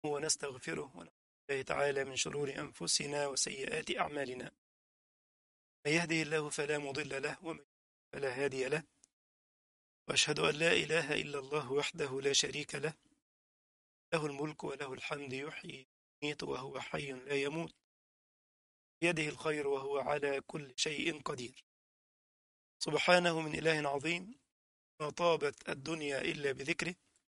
ونستغفره ونعوذ بالله تعالى من شرور أنفسنا وسيئات أعمالنا من يهده الله فلا مضل له ومن يضلل فلا هادي له وأشهد أن لا إله إلا الله وحده لا شريك له له الملك وله الحمد يحيي ويميت وهو حي لا يموت بيده الخير وهو على كل شيء قدير سبحانه من إله عظيم ما طابت الدنيا إلا بذكره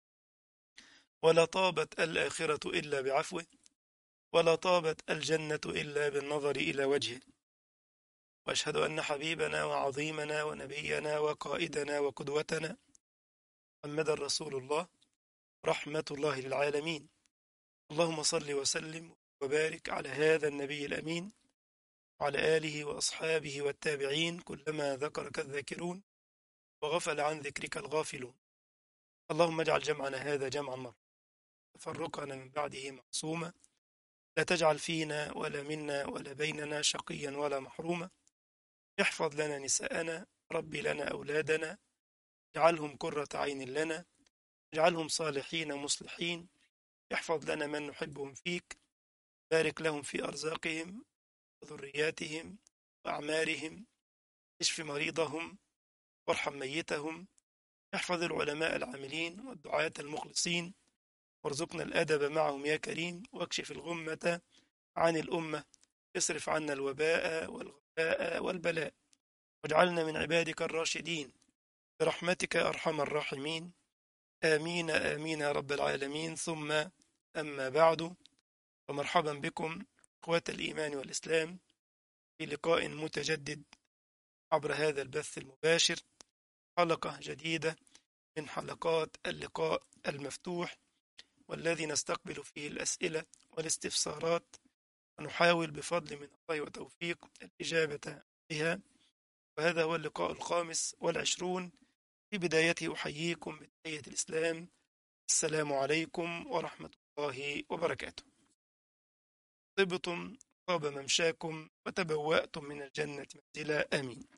ولا طابت الآخرة إلا بعفوه ولا طابت الجنة إلا بالنظر إلى وجهه وأشهد أن حبيبنا وعظيمنا ونبينا وقائدنا وقدوتنا محمد رسول الله رحمة الله للعالمين اللهم صل وسلم وبارك على هذا النبي الأمين وعلى آله وأصحابه والتابعين كلما ذكرك الذاكرون وغفل عن ذكرك الغافلون اللهم اجعل جمعنا هذا جمعا مرحوما تفرقنا من بعده معصوما لا تجعل فينا ولا منا ولا بيننا شقيا ولا محروما احفظ لنا نساءنا ربي لنا أولادنا اجعلهم قرة عين لنا اجعلهم صالحين مصلحين احفظ لنا من نحبهم فيك بارك لهم في أرزاقهم وذرياتهم وأعمارهم اشف مريضهم وارحم ميتهم احفظ العلماء العاملين والدعاة المخلصين وارزقنا الأدب معهم يا كريم واكشف الغمة عن الأمة اصرف عنا الوباء والغباء والبلاء واجعلنا من عبادك الراشدين برحمتك يا أرحم الراحمين آمين آمين يا رب العالمين ثم أما بعد ومرحبا بكم إخوة الإيمان والإسلام في لقاء متجدد عبر هذا البث المباشر حلقة جديدة من حلقات اللقاء المفتوح والذي نستقبل فيه الأسئلة والاستفسارات ونحاول بفضل من الله وتوفيق الإجابة بها وهذا هو اللقاء الخامس والعشرون في بدايته أحييكم بتحية الإسلام السلام عليكم ورحمة الله وبركاته طبتم طاب ممشاكم وتبوأتم من الجنة منزلا آمين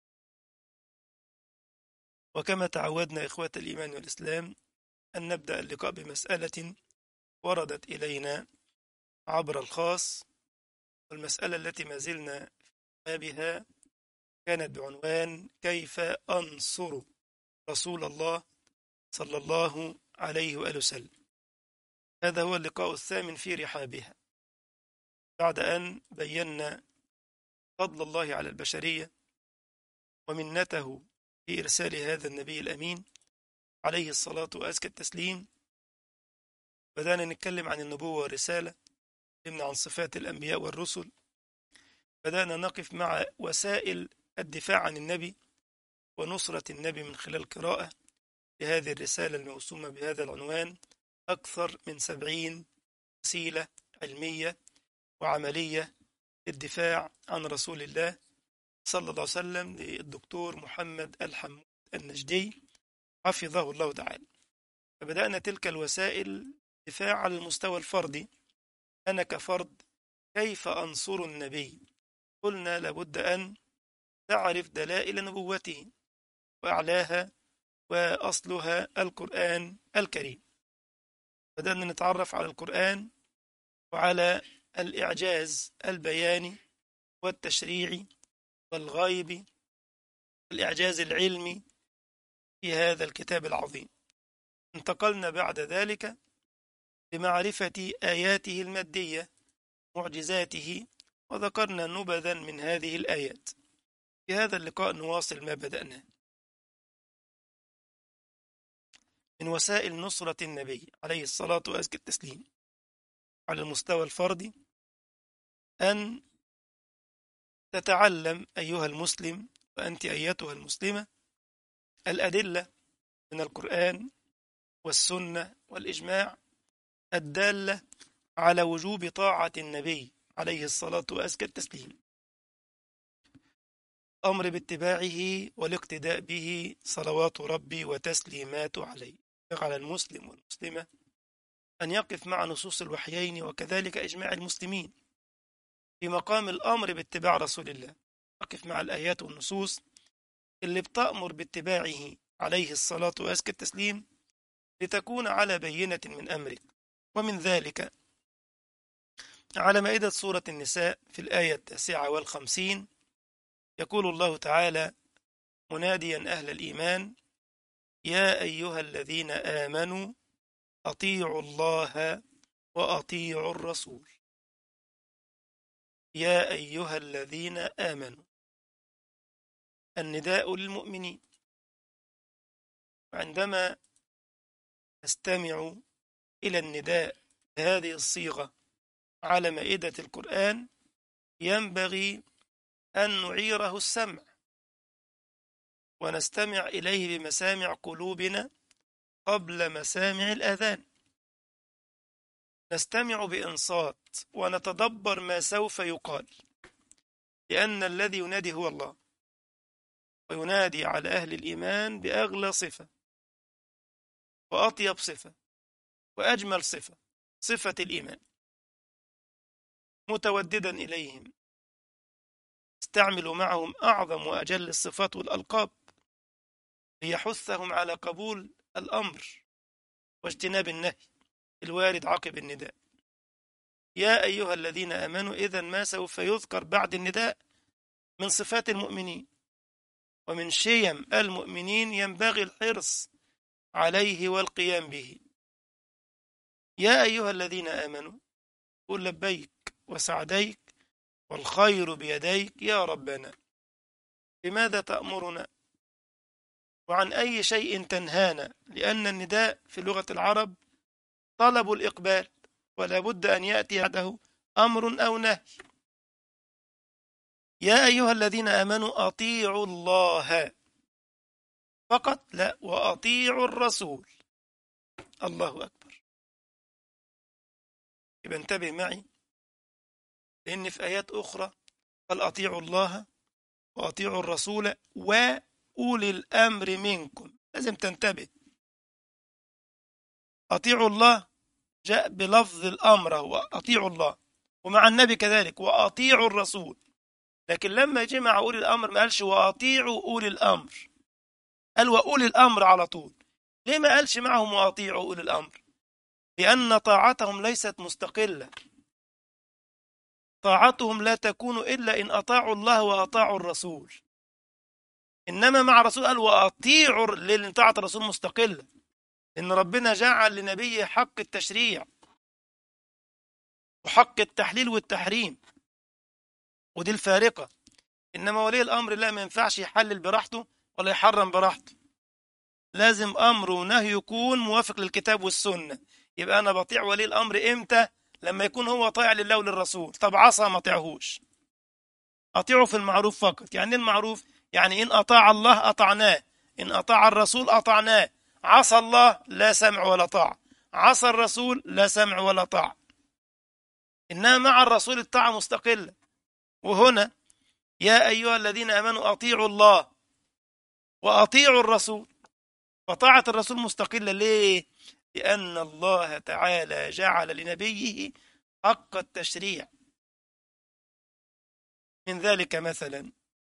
وكما تعودنا إخوة الإيمان والإسلام أن نبدأ اللقاء بمسألة وردت إلينا عبر الخاص والمسألة التي ما زلنا بها كانت بعنوان كيف أنصر رسول الله صلى الله عليه وآله وسلم هذا هو اللقاء الثامن في رحابها بعد أن بينا فضل الله على البشرية ومنته في إرسال هذا النبي الأمين عليه الصلاة وأزكى التسليم بدأنا نتكلم عن النبوة والرسالة تكلمنا عن صفات الأنبياء والرسل بدأنا نقف مع وسائل الدفاع عن النبي ونصرة النبي من خلال قراءة لهذه الرسالة الموسومة بهذا العنوان أكثر من سبعين وسيلة علمية وعملية للدفاع عن رسول الله صلى الله عليه وسلم للدكتور محمد الحمود النجدي حفظه الله تعالى فبدأنا تلك الوسائل دفاع على المستوى الفردي أنا كفرد كيف أنصر النبي قلنا لابد أن تعرف دلائل نبوته وأعلاها وأصلها القرآن الكريم بدأنا نتعرف على القرآن وعلى الإعجاز البياني والتشريعي والغيبي الإعجاز العلمي في هذا الكتاب العظيم انتقلنا بعد ذلك لمعرفة آياته المادية معجزاته وذكرنا نبذا من هذه الآيات في هذا اللقاء نواصل ما بدأناه من وسائل نصرة النبي عليه الصلاة وأزكى التسليم على المستوى الفردي أن تتعلم أيها المسلم وأنت أيتها المسلمة الأدلة من القرآن والسنة والإجماع الدالة على وجوب طاعة النبي عليه الصلاة وأزكى التسليم أمر باتباعه والاقتداء به صلوات ربي وتسليمات عليه على المسلم والمسلمة أن يقف مع نصوص الوحيين وكذلك إجماع المسلمين في مقام الأمر باتباع رسول الله يقف مع الآيات والنصوص اللي بتأمر باتباعه عليه الصلاة وأزكى التسليم لتكون على بينة من أمرك ومن ذلك على مائدة سورة النساء في الآية التاسعة والخمسين يقول الله تعالى مناديا أهل الإيمان يا أيها الذين آمنوا أطيعوا الله وأطيعوا الرسول يا أيها الذين آمنوا النداء للمؤمنين عندما نستمع إلى النداء بهذه الصيغة على مائدة القرآن ينبغي أن نعيره السمع ونستمع إليه بمسامع قلوبنا قبل مسامع الأذان نستمع بإنصات ونتدبر ما سوف يقال لأن الذي ينادي هو الله وينادي على أهل الإيمان بأغلى صفة وأطيب صفة وأجمل صفة صفة الإيمان متوددا إليهم استعمل معهم أعظم وأجل الصفات والألقاب ليحثهم على قبول الأمر واجتناب النهي الوارد عقب النداء يا أيها الذين آمنوا إذا ما سوف يذكر بعد النداء من صفات المؤمنين ومن شيم المؤمنين ينبغي الحرص عليه والقيام به يا أيها الذين آمنوا قل لبيك وسعديك والخير بيديك يا ربنا بماذا تأمرنا وعن أي شيء تنهانا لأن النداء في لغة العرب طلب الإقبال ولا بد أن يأتي بعده أمر أو نهي يا أيها الذين آمنوا أطيعوا الله فقط لا وأطيعوا الرسول الله أكبر يبقى انتبه معي لأن في آيات أخرى قال أطيعوا الله وأطيعوا الرسول وأولي الأمر منكم لازم تنتبه أطيعوا الله جاء بلفظ الأمر هو أطيعوا الله ومع النبي كذلك وأطيعوا الرسول لكن لما جمع أولي الأمر ما قالش وأطيعوا أولي الأمر قال وأولي الأمر على طول ليه ما قالش معهم وأطيعوا أولي الأمر لأن طاعتهم ليست مستقلة طاعتهم لا تكون إلا إن أطاعوا الله وأطاعوا الرسول إنما مع الرسول قال وأطيعوا لأن طاعة الرسول مستقلة إن ربنا جعل لنبيه حق التشريع وحق التحليل والتحريم ودي الفارقة إنما ولي الأمر لا ما ينفعش يحلل براحته ولا يحرم براحته لازم أمر ونهي يكون موافق للكتاب والسنة يبقى أنا بطيع ولي الأمر إمتى لما يكون هو طائع لله وللرسول طب عصى ما طيعهوش أطيعه في المعروف فقط يعني المعروف يعني إن أطاع الله أطعناه إن أطاع الرسول أطعناه عصى الله لا سمع ولا طاعة عصى الرسول لا سمع ولا طاعة إنما مع الرسول الطاعة مستقلة وهنا يا أيها الذين آمنوا أطيعوا الله وأطيعوا الرسول فطاعة الرسول مستقلة ليه؟ لأن الله تعالى جعل لنبيه حق التشريع من ذلك مثلا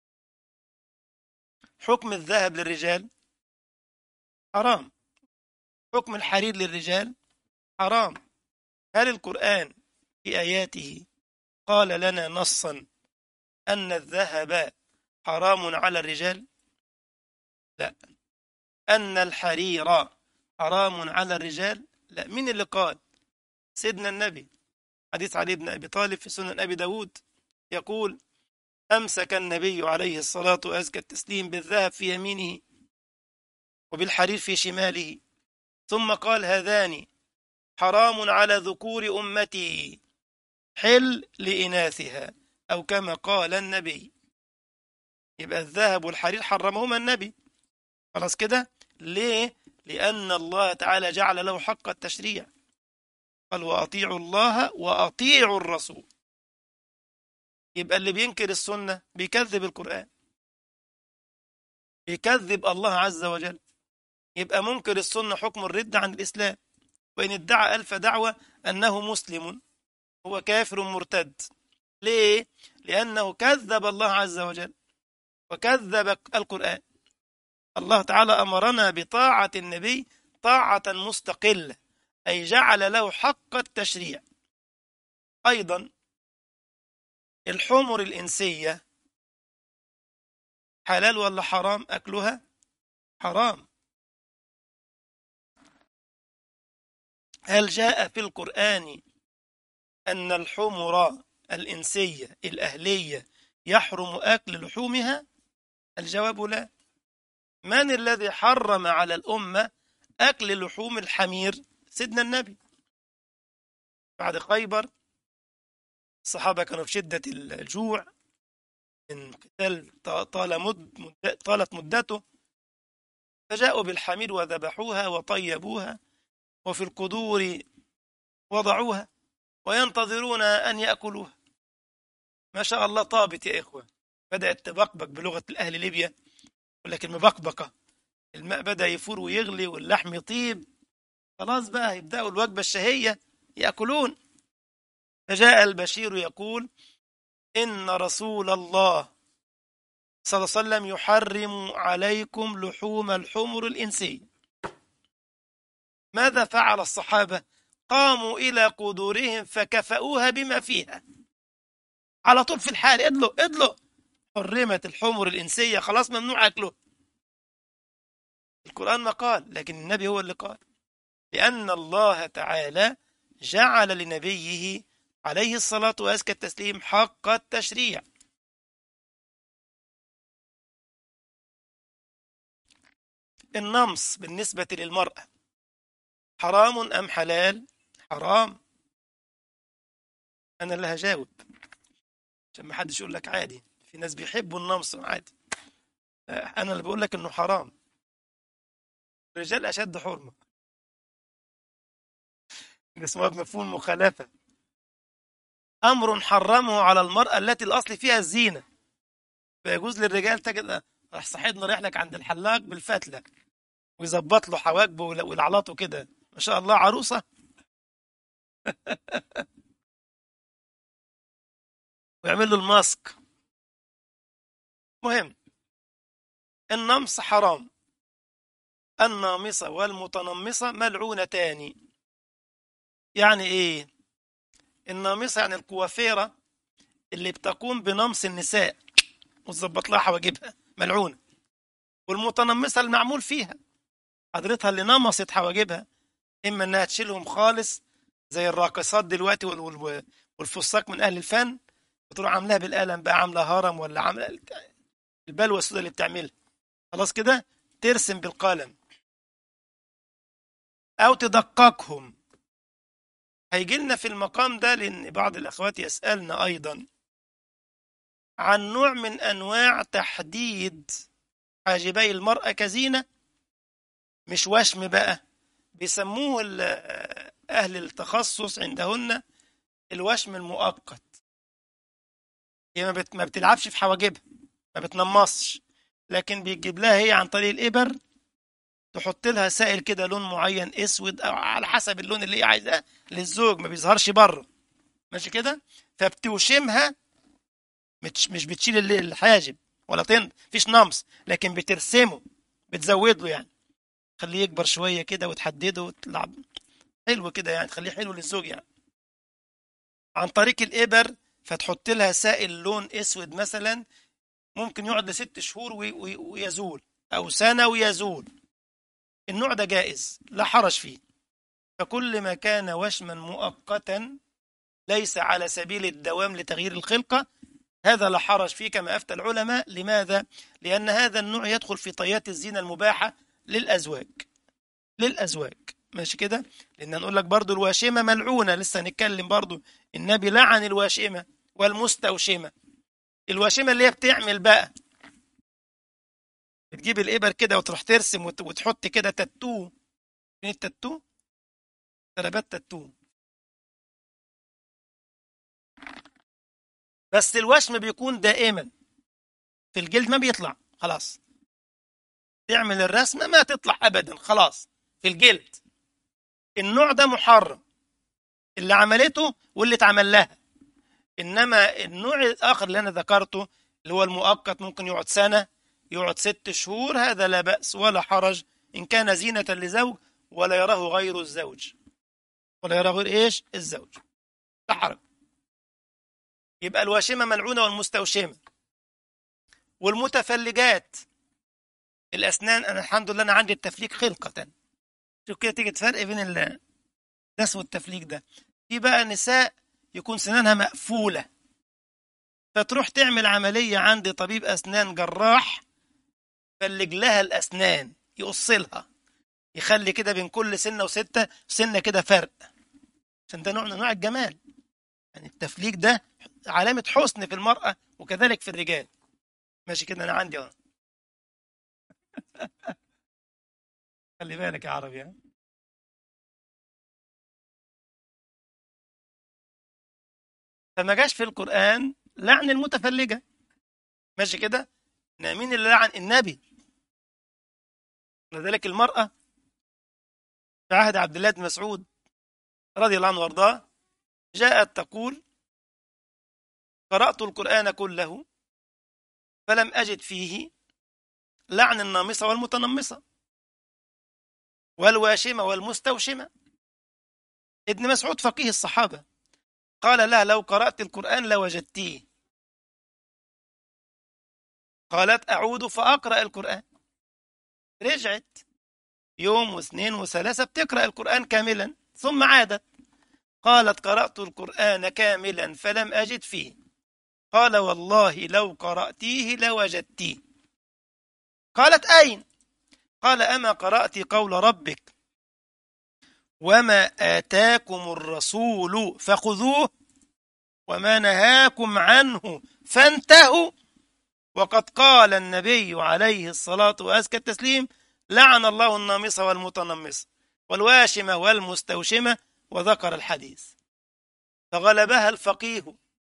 حكم الذهب للرجال حرام حكم الحرير للرجال حرام هل القرآن في آياته قال لنا نصا أن الذهب حرام على الرجال لا أن الحرير حرام على الرجال لا مين اللي قال سيدنا النبي حديث علي بن أبي طالب في سنن أبي داود يقول أمسك النبي عليه الصلاة وأزكى التسليم بالذهب في يمينه وبالحرير في شماله ثم قال هذان حرام على ذكور أمتي حل لإناثها أو كما قال النبي يبقى الذهب والحرير حرمهما النبي خلاص كده ليه لأن الله تعالى جعل له حق التشريع قال وأطيعوا الله وأطيعوا الرسول يبقى اللي بينكر السنة بيكذب القرآن بيكذب الله عز وجل يبقى منكر السنة حكم الردة عن الإسلام وإن ادعى ألف دعوة أنه مسلم هو كافر مرتد ليه؟ لأنه كذب الله عز وجل وكذب القرآن الله تعالى أمرنا بطاعة النبي طاعة مستقلة أي جعل له حق التشريع أيضا الحمر الإنسية حلال ولا حرام أكلها حرام هل جاء في القرآن أن الحمر الإنسية الأهلية يحرم أكل لحومها الجواب لا من الذي حرم على الأمة أكل لحوم الحمير سيدنا النبي بعد خيبر الصحابة كانوا في شدة الجوع من قتال طال مد طالت مدته فجاءوا بالحمير وذبحوها وطيبوها وفي القدور وضعوها وينتظرون أن يأكلوها ما شاء الله طابت يا إخوة بدأت تبقبق بلغة الأهل ليبيا ولكن مبقبقة الماء بدأ يفور ويغلي واللحم يطيب خلاص بقى يبدأوا الوجبة الشهية يأكلون فجاء البشير يقول إن رسول الله صلى الله عليه وسلم يحرم عليكم لحوم الحمر الإنسية ماذا فعل الصحابة قاموا إلى قدورهم فكفأوها بما فيها على طول في الحال ادلوا ادلوا حرمت الحمر الإنسية خلاص ممنوع أكله القرآن ما قال لكن النبي هو اللي قال لأن الله تعالى جعل لنبيه عليه الصلاة وأزكى التسليم حق التشريع النمص بالنسبة للمرأة حرام أم حلال حرام أنا اللي هجاوب عشان ما حدش يقول لك عادي في ناس بيحبوا النمص عادي أنا اللي بقول لك إنه حرام الرجال أشد حرمة اسمها بمفهوم المخالفة أمر حرمه على المرأة التي الأصل فيها الزينة فيجوز للرجال تجد راح صاحبنا رايح لك عند الحلاق بالفتلة ويظبط له حواجبه ويلعلطه كده ما شاء الله عروسة ويعمل له الماسك مهم النمص حرام النامصة والمتنمصة ملعونتان يعني ايه النامصة يعني الكوافيرة اللي بتقوم بنمص النساء وتظبط لها حواجبها ملعونة والمتنمصة المعمول فيها حضرتها اللي نمصت حواجبها إما إنها تشيلهم خالص زي الراقصات دلوقتي والفساق من أهل الفن بتروح عاملاها بالقلم بقى عاملة هرم ولا عاملة البلوى السوداء اللي بتعملها خلاص كده ترسم بالقلم أو تدققهم هيجي لنا في المقام ده لأن بعض الأخوات يسألنا أيضا عن نوع من أنواع تحديد حاجبي المرأة كزينة مش وشم بقى بيسموه أهل التخصص عندهن الوشم المؤقت هي ما, ما بتلعبش في حواجبها ما بتنمصش لكن بيجيب لها هي عن طريق الإبر تحط لها سائل كده لون معين اسود او على حسب اللون اللي هي عايزاه للزوج ما بيظهرش بره ماشي كده فبتوشمها مش مش بتشيل الحاجب ولا طن فيش نمص لكن بترسمه بتزود له يعني خليه يكبر شويه كده وتحدده وتلعب حلو كده يعني تخليه حلو للزوج يعني عن طريق الابر فتحط لها سائل لون اسود مثلا ممكن يقعد لست شهور ويزول او سنه ويزول النوع ده جائز لا حرج فيه فكل ما كان وشما مؤقتا ليس على سبيل الدوام لتغيير الخلقة هذا لا حرج فيه كما أفتى العلماء لماذا؟ لأن هذا النوع يدخل في طيات الزينة المباحة للأزواج للأزواج ماشي كده؟ لأن نقول لك برضو الواشمة ملعونة لسه هنتكلم برضو النبي لعن الواشمة والمستوشمة الواشمة اللي هي بتعمل بقى بتجيب الإبر كده وتروح ترسم وتحط كده تاتو فين التاتو؟ ضربات تاتو بس الوشم بيكون دائما في الجلد ما بيطلع خلاص تعمل الرسمة ما تطلع أبدا خلاص في الجلد النوع ده محرم اللي عملته واللي اتعمل لها إنما النوع الآخر اللي أنا ذكرته اللي هو المؤقت ممكن يقعد سنة يقعد ست شهور هذا لا بأس ولا حرج إن كان زينة لزوج ولا يراه غير الزوج ولا يرى غير ايش الزوج لا حرج يبقى الواشمة ملعونة والمستوشمة والمتفلجات الأسنان أنا الحمد لله أنا عندي التفليك خلقة شوف كده تيجي تفرق بين ال- ده اسمه التفليك ده في بقى نساء يكون سنانها مقفولة فتروح تعمل عملية عند طبيب أسنان جراح فلج لها الأسنان يقص لها يخلي كده بين كل سنة وستة سنة كده فرق عشان ده نوع من أنواع الجمال يعني التفليك ده علامة حسن في المرأة وكذلك في الرجال ماشي كده أنا عندي أهو خلي بالك يا عربي ها؟ فما جاش في القرآن لعن المتفلجة ماشي كده إن مين اللي لعن النبي لذلك المرأة في عهد عبد الله بن مسعود رضي الله عنه وارضاه جاءت تقول قرأت القرآن كله فلم أجد فيه لعن النامصة والمتنمصة والواشمة والمستوشمة ابن مسعود فقيه الصحابة قال لا لو قرأت القرآن لوجدتيه قالت أعود فأقرأ القرآن رجعت يوم واثنين وثلاثة بتقرأ القرآن كاملا ثم عادت قالت قرأت القرآن كاملا فلم أجد فيه قال والله لو قرأتيه لوجدتيه قالت أين قال أما قرأت قول ربك وما آتاكم الرسول فخذوه وما نهاكم عنه فانتهوا وقد قال النبي عليه الصلاة وأزكى التسليم لعن الله النامصة والمتنمصة والواشمة والمستوشمة وذكر الحديث فغلبها الفقيه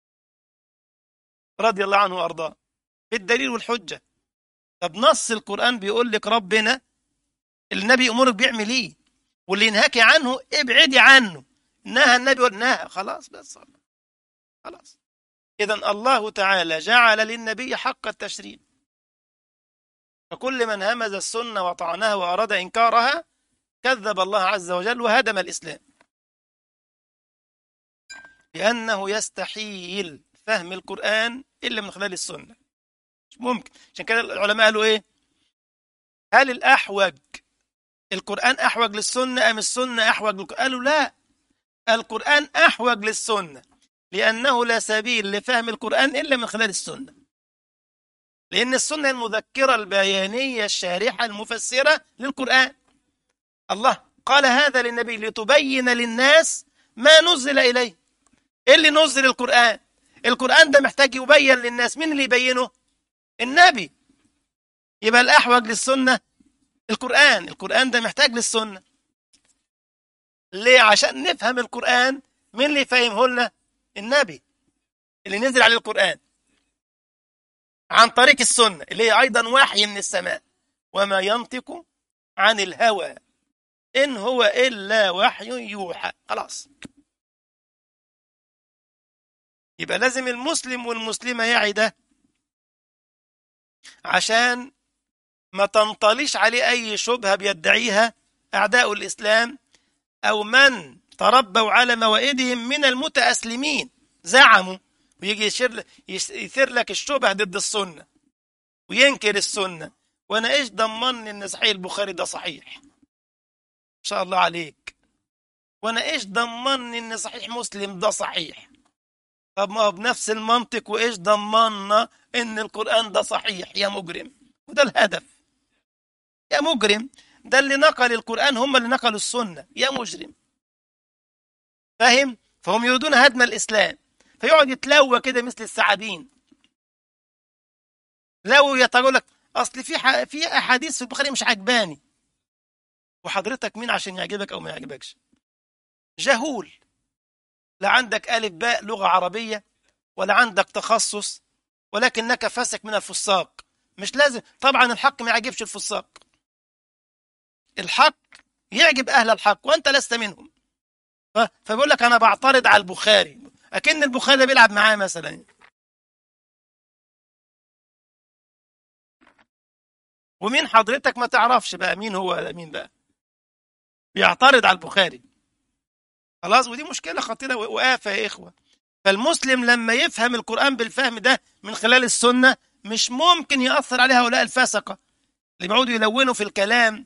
رضي الله عنه وأرضاه بالدليل والحجة طب نص القرآن بيقول لك ربنا النبي أمورك بيعمل إيه واللي ينهاكي عنه ابعدي عنه نهى النبي نهى خلاص بس خلاص إذا الله تعالى جعل للنبي حق التشريع فكل من همز السنة وطعنها وأراد إنكارها كذب الله عز وجل وهدم الإسلام لأنه يستحيل فهم القرآن إلا من خلال السنة مش ممكن عشان كده العلماء قالوا إيه هل الأحوج القرآن أحوج للسنة أم السنة أحوج للقرآن قالوا لا القرآن أحوج للسنة لأنه لا سبيل لفهم القرآن إلا من خلال السنة لأن السنة المذكرة البيانية الشارحة المفسرة للقرآن الله قال هذا للنبي لتبين للناس ما نزل إليه إيه اللي نزل القرآن القرآن ده محتاج يبين للناس مين اللي يبينه النبي يبقى الأحوج للسنة القرآن القرآن ده محتاج للسنة ليه عشان نفهم القرآن مين اللي يفهمه لنا النبي اللي نزل عليه القرآن عن طريق السنة اللي هي أيضا وحي من السماء وما ينطق عن الهوى إن هو إلا وحي يوحى خلاص يبقى لازم المسلم والمسلمة يعي ده عشان ما تنطليش عليه أي شبهة بيدعيها أعداء الإسلام أو من تربوا على موائدهم من المتأسلمين زعموا ويجي يشير يثير لك الشبه ضد السنة وينكر السنة وأنا إيش ضمني إن صحيح البخاري ده صحيح إن شاء الله عليك وأنا إيش ضمني إن صحيح مسلم ده صحيح طب ما هو بنفس المنطق وإيش ضمننا إن القرآن ده صحيح يا مجرم وده الهدف يا مجرم ده اللي نقل القرآن هم اللي نقلوا السنة يا مجرم فاهم فهم يريدون هدم الإسلام فيقعد يتلوى كده مثل الثعابين لو يتقول لك أصل في ح... في أحاديث في البخاري مش عجباني وحضرتك مين عشان يعجبك أو ما يعجبكش جهول لا عندك ألف باء لغة عربية ولا عندك تخصص ولكنك فاسق من الفساق مش لازم طبعا الحق ما يعجبش الفساق الحق يعجب أهل الحق وأنت لست منهم فبيقول لك أنا بعترض على البخاري أكن البخاري ده بيلعب معاه مثلا ومين حضرتك ما تعرفش بقى مين هو مين بقى بيعترض على البخاري خلاص ودي مشكلة خطيرة وآفة يا إخوة فالمسلم لما يفهم القرآن بالفهم ده من خلال السنة مش ممكن يأثر عليه هؤلاء الفسقة اللي بيقعدوا يلونوا في الكلام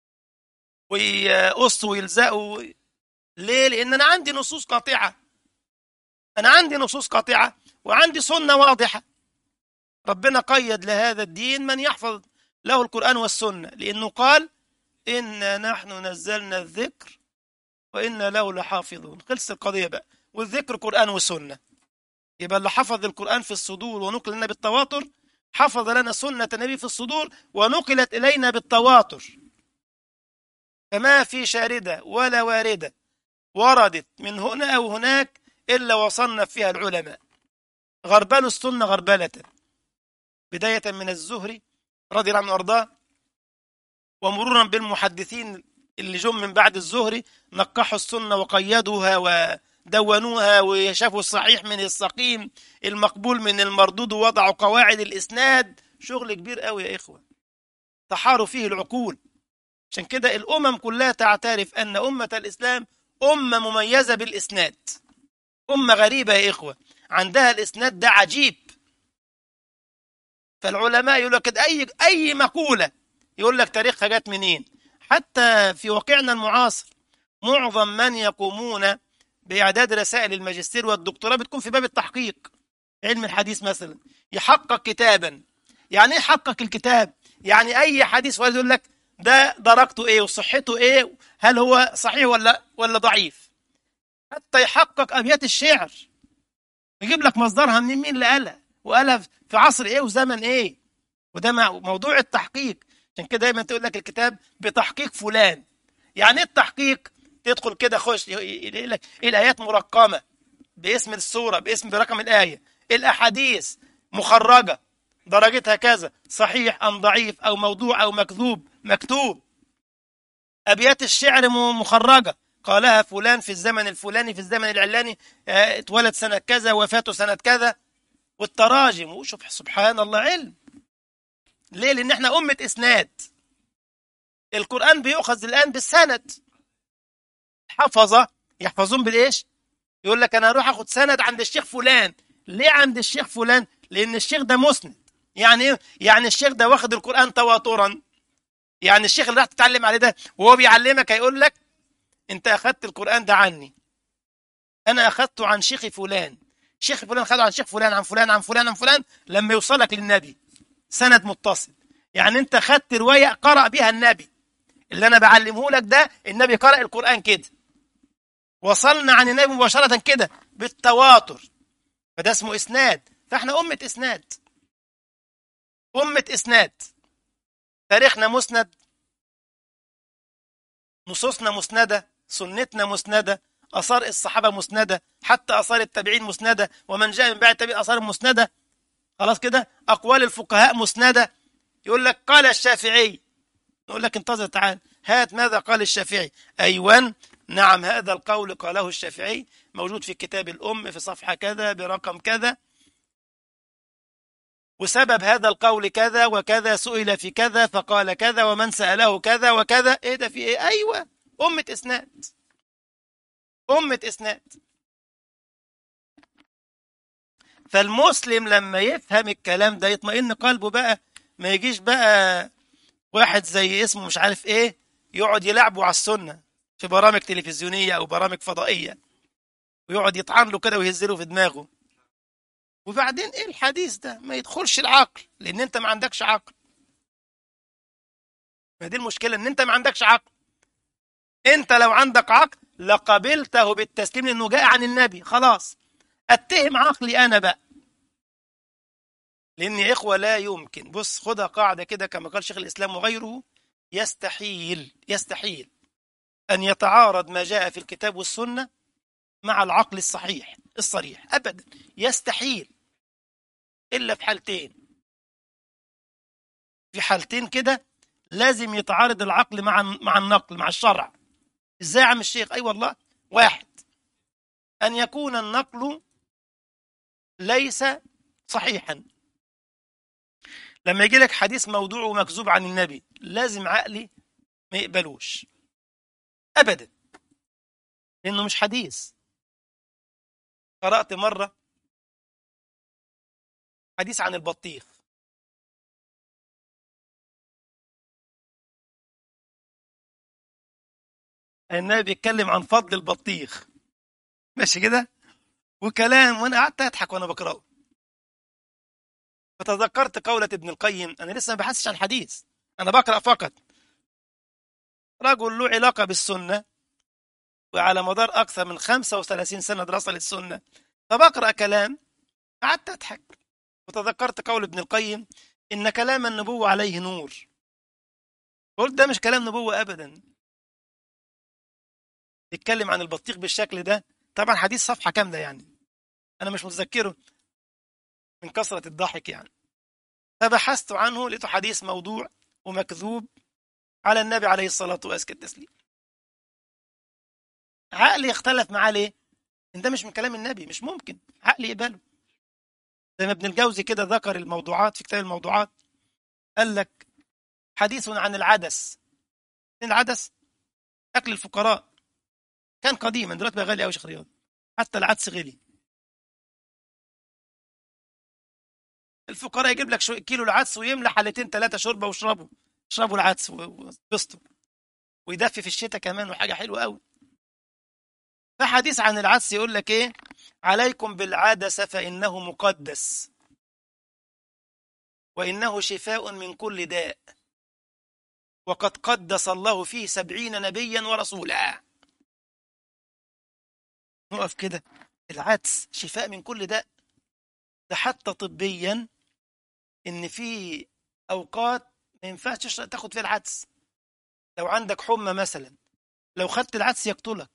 ويقصوا ويلزقوا ليه؟ لأن أنا عندي نصوص قاطعة أنا عندي نصوص قاطعة وعندي سنة واضحة ربنا قيد لهذا الدين من يحفظ له القرآن والسنة لأنه قال إنا نحن نزلنا الذكر وإنا له لحافظون خلص القضية بقى والذكر قرآن وسنة يبقى اللي حفظ القرآن في الصدور ونقل لنا بالتواتر حفظ لنا سنة النبي في الصدور ونقلت إلينا بالتواتر فما في شاردة ولا واردة وردت من هنا أو هناك إلا وصنف فيها العلماء غربال السنة غربلة بداية من الزهري رضي الله عنه وأرضاه ومرورا بالمحدثين اللي جم من بعد الزهري نقحوا السنة وقيدوها ودونوها وشافوا الصحيح من السقيم المقبول من المردود ووضعوا قواعد الإسناد شغل كبير قوي يا إخوة تحاروا فيه العقول عشان كده الأمم كلها تعترف أن أمة الإسلام أمة مميزة بالإسناد أمة غريبة يا إخوة عندها الإسناد ده عجيب فالعلماء يقول لك أي أي مقولة يقول لك تاريخها جت منين حتى في واقعنا المعاصر معظم من يقومون بإعداد رسائل الماجستير والدكتوراه بتكون في باب التحقيق علم الحديث مثلا يحقق كتابا يعني ايه يحقق الكتاب يعني اي حديث وارد يقول لك ده درجته ايه وصحته ايه هل هو صحيح ولا ولا ضعيف حتى يحقق ابيات الشعر يجيب لك مصدرها منين مين اللي قالها وقالها في عصر ايه وزمن ايه وده موضوع التحقيق عشان كده دايما تقول لك الكتاب بتحقيق فلان يعني ايه التحقيق تدخل كده خش يقول لك ايه الايات مرقمه باسم السوره باسم برقم الايه الاحاديث مخرجه درجتها كذا صحيح ام ضعيف او موضوع او مكذوب مكتوب ابيات الشعر مخرجه قالها فلان في الزمن الفلاني في الزمن العلاني اه اتولد سنه كذا وفاته سنه كذا والتراجم وشوف سبحان الله علم ليه لان احنا امه اسناد القران بيؤخذ الان بالسند حفظه يحفظون بالايش يقول لك انا هروح اخد سند عند الشيخ فلان ليه عند الشيخ فلان لان الشيخ ده مسند يعني ايه يعني الشيخ ده واخد القران تواترا يعني الشيخ اللي راح تتعلم عليه ده وهو بيعلمك هيقول لك انت اخذت القران ده عني انا اخذته عن شيخ فلان شيخ فلان خده عن شيخ فلان عن فلان عن فلان عن فلان لما يوصلك للنبي سند متصل يعني انت خدت روايه قرأ بها النبي اللي انا بعلمه لك ده النبي قرأ القرآن كده وصلنا عن النبي مباشرة كده بالتواتر فده اسمه اسناد فاحنا أمة اسناد أمة اسناد تاريخنا مسند نصوصنا مسندة سنتنا مسندة آثار الصحابة مسندة حتى آثار التابعين مسندة ومن جاء من بعد التابعين آثار مسندة خلاص كده أقوال الفقهاء مسندة يقول لك قال الشافعي يقول لك انتظر تعال هات ماذا قال الشافعي أيوان نعم هذا القول قاله الشافعي موجود في كتاب الأم في صفحة كذا برقم كذا وسبب هذا القول كذا وكذا سئل في كذا فقال كذا ومن سأله كذا وكذا ايه ده في ايه ايوه أمة إسناد أمة إسناد فالمسلم لما يفهم الكلام ده يطمئن قلبه بقى ما يجيش بقى واحد زي اسمه مش عارف ايه يقعد يلعبه على السنة في برامج تلفزيونية أو برامج فضائية ويقعد يطعن له كده ويهز له في دماغه وبعدين ايه الحديث ده ما يدخلش العقل لان انت ما عندكش عقل ما دي المشكلة ان انت ما عندكش عقل انت لو عندك عقل لقبلته بالتسليم لانه جاء عن النبي خلاص اتهم عقلي انا بقى لان يا اخوه لا يمكن بص خدها قاعده كده كما قال شيخ الاسلام وغيره يستحيل يستحيل ان يتعارض ما جاء في الكتاب والسنه مع العقل الصحيح الصريح ابدا يستحيل الا في حالتين في حالتين كده لازم يتعارض العقل مع مع النقل مع الشرع ازاي يا عم الشيخ اي والله واحد ان يكون النقل ليس صحيحا لما يجي لك حديث موضوع ومكذوب عن النبي لازم عقلي ما يقبلوش ابدا لأنه مش حديث قرأت مرة حديث عن البطيخ النبي بيتكلم عن فضل البطيخ ماشي كده وكلام وانا قعدت اضحك وانا بقراه فتذكرت قولة ابن القيم انا لسه ما بحثش عن حديث انا بقرا فقط رجل له علاقه بالسنه وعلى مدار اكثر من 35 سنه دراسه للسنه فبقرا كلام قعدت اضحك وتذكرت قول ابن القيم ان كلام النبوه عليه نور قلت ده مش كلام نبوه ابدا يتكلم عن البطيخ بالشكل ده طبعا حديث صفحه كامله يعني انا مش متذكره من كثره الضحك يعني فبحثت عنه لقيته حديث موضوع ومكذوب على النبي عليه الصلاه وازكى التسليم عقلي اختلف معاه ليه؟ ان ده مش من كلام النبي مش ممكن عقلي يقبله زي ما ابن الجوزي كده ذكر الموضوعات في كتاب الموضوعات قال لك حديث عن العدس العدس اكل الفقراء كان قديما دلوقتي بقى غالي قوي شيخ رياض حتى العدس غلي الفقراء يجيب لك شو كيلو العدس ويملى حلتين ثلاثه شوربه واشربوا اشربوا العدس وبسطوا ويدفي في الشتاء كمان وحاجه حلوه قوي فحديث عن العدس يقول لك ايه عليكم بالعدس فانه مقدس وانه شفاء من كل داء وقد قدس الله فيه سبعين نبيا ورسولا نقف كده العدس شفاء من كل داء ده حتى طبيا ان في اوقات ما ينفعش تاخد فيها العدس لو عندك حمى مثلا لو خدت العدس يقتلك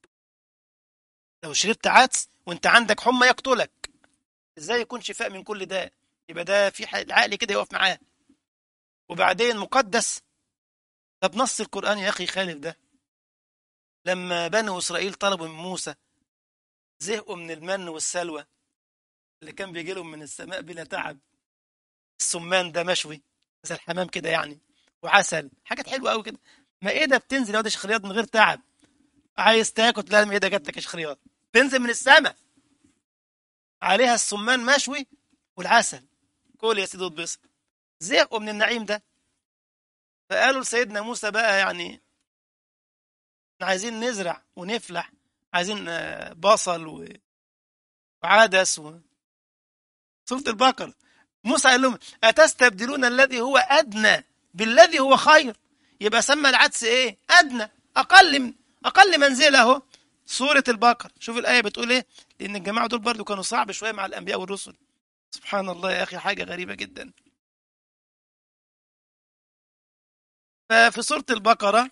لو شربت عدس وانت عندك حمى يقتلك ازاي يكون شفاء من كل داء يبقى ده في العقل كده يقف معاه وبعدين مقدس طب نص القرآن يا أخي خالف ده لما بنو إسرائيل طلبوا من موسى زهقوا من المن والسلوى اللي كان بيجي لهم من السماء بلا تعب السمان ده مشوي زي الحمام كده يعني وعسل حاجات حلوه قوي كده ما ايه ده بتنزل يا شيخ رياض من غير تعب عايز تاكل تلاقي ايه ده جات لك يا شيخ رياض تنزل من السماء عليها السمان مشوي والعسل كل يا سيدي اتبسط زهقوا من النعيم ده فقالوا لسيدنا موسى بقى يعني عايزين نزرع ونفلح عايزين بصل وعدس و... سورة البقرة موسى قال لهم أتستبدلون الذي هو أدنى بالذي هو خير يبقى سمى العدس إيه أدنى أقل من أقل منزلة أهو سورة البقرة شوف الآية بتقول إيه لأن الجماعة دول برضو كانوا صعب شوية مع الأنبياء والرسل سبحان الله يا أخي حاجة غريبة جدا ففي سورة البقرة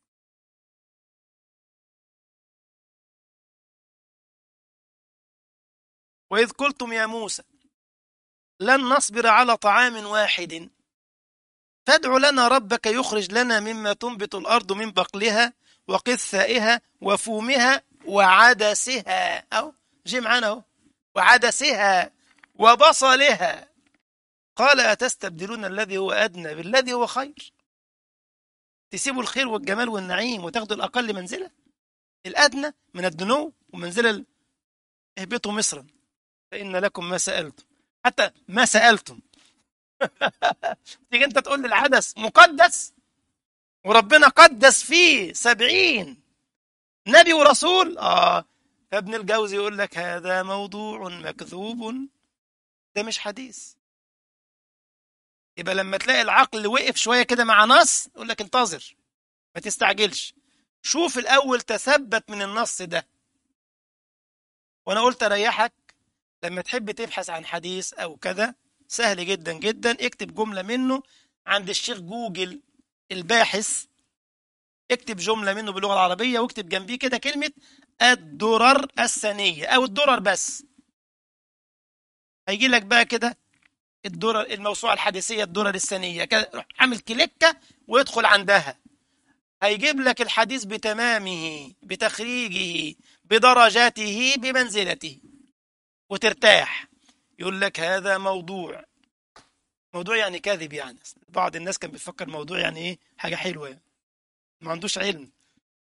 وإذ قلتم يا موسى لن نصبر على طعام واحد فادع لنا ربك يخرج لنا مما تنبت الأرض من بقلها وقثائها وفومها وعدسها أو جي معانا أهو وعدسها وبصلها قال أتستبدلون الذي هو أدنى بالذي هو خير تسيبوا الخير والجمال والنعيم وتاخدوا الأقل منزلة الأدنى من الدنو ومنزلة اهبطوا مصرا فإن لكم ما سألتم حتى ما سألتم تيجي أنت تقول لي العدس مقدس وربنا قدس فيه سبعين نبي ورسول آه فابن الجوزي يقول لك هذا موضوع مكذوب ده مش حديث يبقى لما تلاقي العقل وقف شوية كده مع نص يقول لك انتظر ما تستعجلش شوف الأول تثبت من النص ده وأنا قلت أريحك لما تحب تبحث عن حديث أو كذا سهل جدا جدا اكتب جملة منه عند الشيخ جوجل الباحث اكتب جملة منه باللغة العربية واكتب جنبيه كده كلمة الدرر الثانية أو الدرر بس هيجي لك بقى كده الدرر الموسوعة الحديثية الدرر الثانية كده روح عامل كليكة ويدخل عندها هيجيب لك الحديث بتمامه بتخريجه بدرجاته بمنزلته وترتاح يقول لك هذا موضوع موضوع يعني كاذب يعني بعض الناس كان بيفكر موضوع يعني ايه حاجة حلوة يعني. ما عندوش علم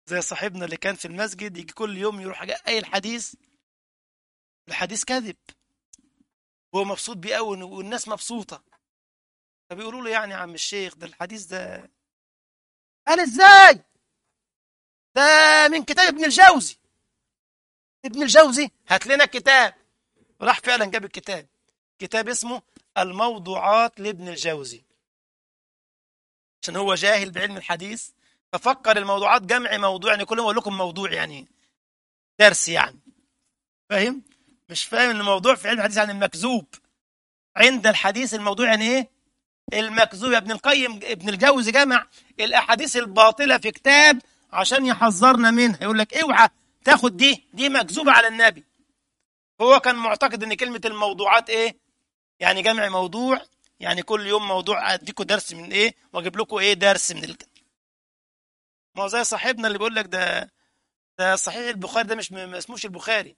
زي صاحبنا اللي كان في المسجد يجي كل يوم يروح قايل حديث الحديث كذب هو مبسوط بيه قوي والناس مبسوطه فبيقولوا له يعني يا عم الشيخ ده الحديث ده قال ازاي ده من كتاب ابن الجوزي ابن الجوزي هات لنا الكتاب راح فعلا جاب الكتاب كتاب اسمه الموضوعات لابن الجوزي عشان هو جاهل بعلم الحديث ففكر الموضوعات جمع موضوع يعني كل يوم اقول لكم موضوع يعني درس يعني فاهم مش فاهم ان الموضوع في علم الحديث يعني المكذوب عند الحديث الموضوع يعني ايه المكذوب يا ابن القيم ابن الجوزي جمع الاحاديث الباطله في كتاب عشان يحذرنا منها يقول لك اوعى تاخد دي دي مكذوبه على النبي هو كان معتقد ان كلمه الموضوعات ايه يعني جمع موضوع يعني كل يوم موضوع اديكم درس من ايه واجيب لكم ايه درس من ال... ما هو زي صاحبنا اللي بيقول لك ده ده صحيح البخاري ده مش ما اسموش البخاري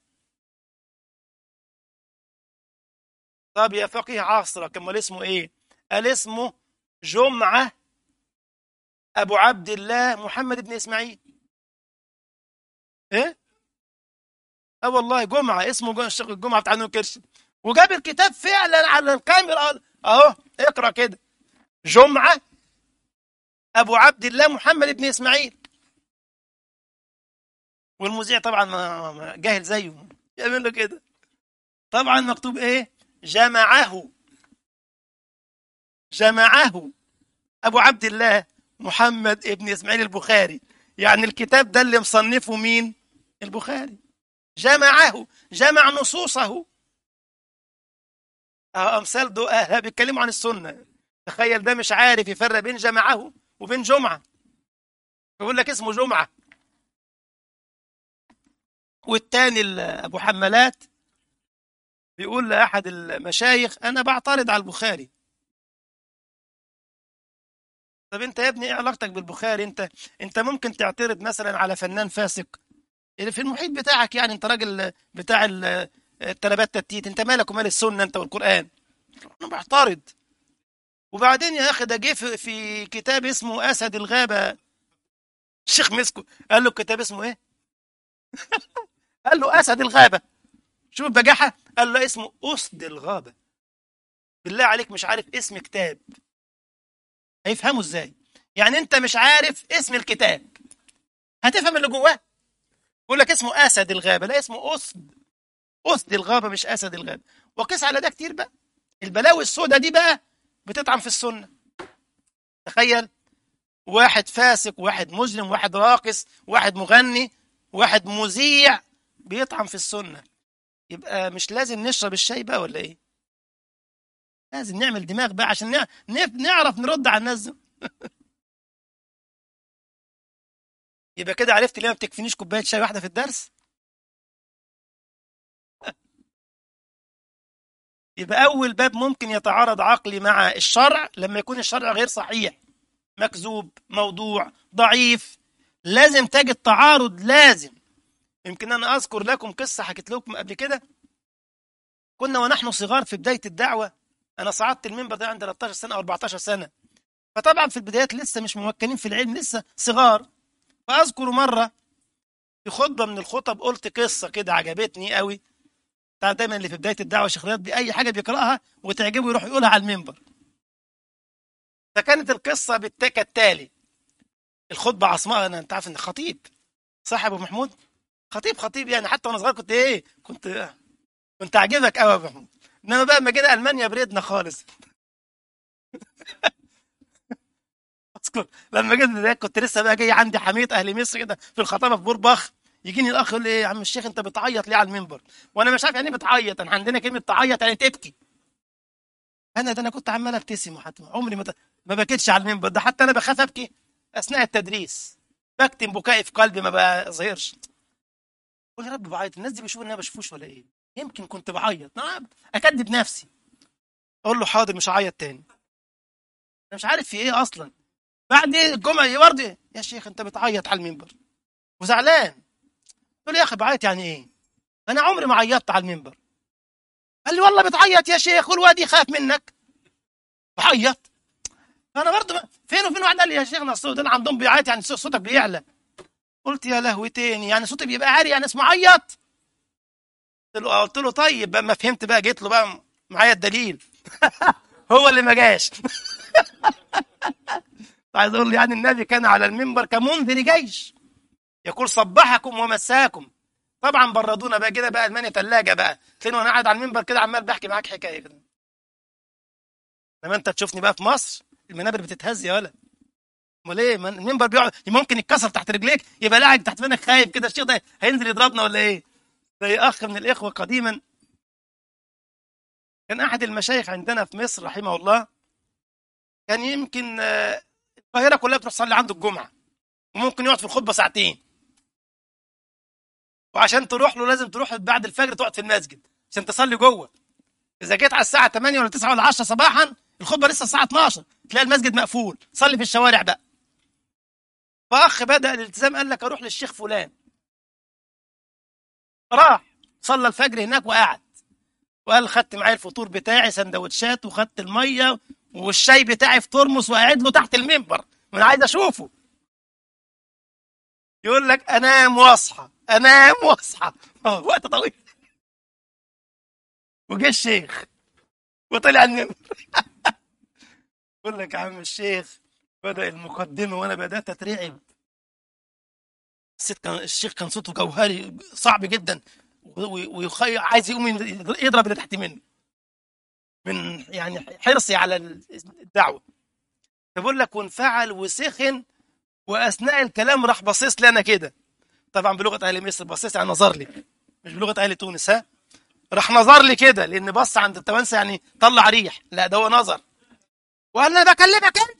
طب يا فقيه عصرك امال اسمه ايه قال اسمه جمعة أبو عبد الله محمد بن إسماعيل إيه؟ أه والله جمعة اسمه الشيخ الجمعة بتاع نور كرش وجاب الكتاب فعلا على الكاميرا أهو اقرأ كده جمعة أبو عبد الله محمد بن إسماعيل والمذيع طبعا ما جاهل زيه يعمل له كده طبعا مكتوب إيه؟ جمعه جمعه أبو عبد الله محمد ابن إسماعيل البخاري يعني الكتاب ده اللي مصنفه مين البخاري جمعه جمع نصوصه أمثال دول بيتكلموا عن السنة تخيل ده مش عارف يفرق بين جمعه وبين جمعة يقول لك اسمه جمعة والتاني أبو حمالات بيقول لأحد المشايخ أنا بعترض على البخاري طب انت يا ابني ايه علاقتك بالبخاري انت انت ممكن تعترض مثلا على فنان فاسق اللي في المحيط بتاعك يعني انت راجل بتاع التلبات تتيت انت مالك ومال السنه انت والقران انا بعترض وبعدين يا اخي ده جه في, في كتاب اسمه اسد الغابه الشيخ مسكو قال له الكتاب اسمه ايه قال له اسد الغابه شوف بجاحه قال له اسمه اسد الغابه بالله عليك مش عارف اسم كتاب هيفهموا ازاي يعني انت مش عارف اسم الكتاب هتفهم اللي جواه يقول لك اسمه اسد الغابه لا اسمه اسد اسد الغابه مش اسد الغابه وقس على ده كتير بقى البلاوي السوداء دي بقى بتطعن في السنه تخيل واحد فاسق واحد مجرم واحد راقص واحد مغني واحد مذيع بيطعن في السنه يبقى مش لازم نشرب الشاي بقى ولا ايه لازم نعمل دماغ بقى عشان نعرف نرد على الناس يبقى كده عرفت ليه ما بتكفينيش كوبايه شاي واحده في الدرس يبقى اول باب ممكن يتعارض عقلي مع الشرع لما يكون الشرع غير صحيح مكذوب موضوع ضعيف لازم تجد تعارض لازم يمكن انا اذكر لكم قصه حكيت لكم قبل كده كنا ونحن صغار في بدايه الدعوه انا صعدت المنبر ده عندي 13 سنه او 14 سنه فطبعا في البدايات لسه مش ممكنين في العلم لسه صغار فاذكر مره في خطبه من الخطب قلت قصه كده عجبتني قوي بتاع دايما اللي في بدايه الدعوه شيخ رياض باي حاجه بيقراها وتعجبه يروح يقولها على المنبر فكانت القصه كالتالي الخطبه عصماء انا انت عارف ان خطيب صح يا ابو محمود خطيب خطيب يعني حتى وانا صغير كنت ايه كنت كنت اعجبك قوي يا ابو محمود انما بقى ما جينا المانيا بردنا خالص اذكر لما جيت كنت لسه بقى جاي عندي حميد اهل مصر كده في الخطابه في بورباخ يجيني الاخ يقول لي ايه يا عم الشيخ انت بتعيط ليه على المنبر وانا مش عارف يعني ايه بتعيط انا عندنا كلمه تعيط يعني تبكي انا ده انا كنت عمال ابتسم وحتى عمري ما ما بكيتش على المنبر ده حتى انا بخاف ابكي اثناء التدريس بكتم بكائي في قلبي ما بظهرش قول يا رب بعيط الناس دي بيشوفوا ان انا بشوفوش ولا ايه يمكن كنت بعيط نعم اكذب نفسي اقول له حاضر مش هعيط تاني انا مش عارف في ايه اصلا بعد الجمعه برضه يا شيخ انت بتعيط على المنبر وزعلان قلت له يا اخي بعيط يعني ايه انا عمري ما عيطت على المنبر قال لي والله بتعيط يا شيخ والواد يخاف منك بعيط فانا برضه فين وفين واحد قال لي يا شيخ نصر ده عندهم بيعيط يعني صوتك بيعلى قلت يا لهوي تاني يعني صوتي بيبقى عالي يعني اسمه عيط قلت له قلت له طيب بقى ما فهمت بقى جيت له بقى معايا الدليل هو اللي ما جاش عايز اقول يعني النبي كان على المنبر كمنذر جيش يقول صبحكم ومساكم طبعا بردونا بقى كده بقى المانيا ثلاجه بقى تلاقيني وانا قاعد على المنبر كده عمال بحكي معاك حكايه كده لما انت تشوفني بقى في مصر المنابر بتتهز يا ولا امال ايه من- المنبر بيقعد ممكن يتكسر تحت رجليك يبقى قاعد تحت منك خايف كده الشيخ ده هينزل يضربنا ولا ايه زي اخ من الاخوه قديما كان احد المشايخ عندنا في مصر رحمه الله كان يمكن آه، القاهره كلها بتروح تصلي عنده الجمعه وممكن يقعد في الخطبه ساعتين وعشان تروح له لازم تروح بعد الفجر تقعد في المسجد عشان تصلي جوه اذا جيت على الساعه 8 ولا 9 ولا 10 صباحا الخطبه لسه الساعه 12 تلاقي المسجد مقفول صلي في الشوارع بقى فاخ بدا الالتزام قال لك اروح للشيخ فلان راح صلى الفجر هناك وقعد وقال خدت معايا الفطور بتاعي سندوتشات وخدت الميه والشاي بتاعي في ترمس وقاعد له تحت المنبر وانا عايز اشوفه يقول لك انام واصحى انام واصحى اه وقت طويل وجه الشيخ وطلع المنبر يقول لك يا عم الشيخ بدأ المقدمة وأنا بدأت أترعب الست كان الشيخ كان صوته جوهري صعب جدا ويخي عايز يقوم يضرب اللي تحت منه من يعني حرصي على الدعوة فبقول لك وانفعل وسخن وأثناء الكلام راح باصص لي أنا كده طبعا بلغة أهل مصر باصص يعني نظر لي مش بلغة أهل تونس ها راح نظر لي كده لأن بص عند التوانسة يعني طلع ريح لا ده هو نظر وقال انا بكلمك انت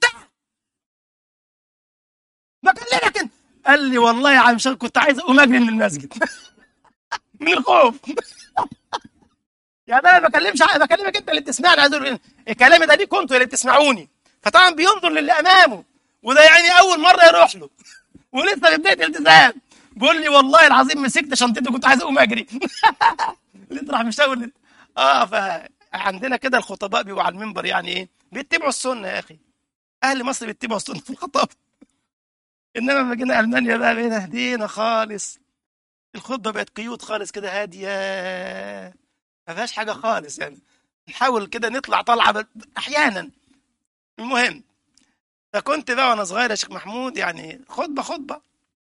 بكلمك انت قال لي والله يا عم شيخ كنت عايز اقوم اجري من المسجد من الخوف يعني انا ما بكلمش بكلمك انت اللي بتسمعني عايز اقول الكلام ده ليكم انتوا اللي بتسمعوني فطبعا بينظر للي امامه وده يعني اول مره يروح له ولسه في بدايه الالتزام بيقول لي والله العظيم مسكت شنطتي كنت عايز اقوم اجري اللي راح مشاور اه فعندنا كده الخطباء بيبقوا على المنبر يعني ايه بيتبعوا السنه يا اخي اهل مصر بيتبعوا السنه في الخطاب انما لما جينا المانيا بقى بقينا هدينا خالص الخطبه بقت قيود خالص كده هاديه ما فيهاش حاجه خالص يعني نحاول كده نطلع طلعه احيانا المهم فكنت بقى وانا صغير يا شيخ محمود يعني خطبه خطبه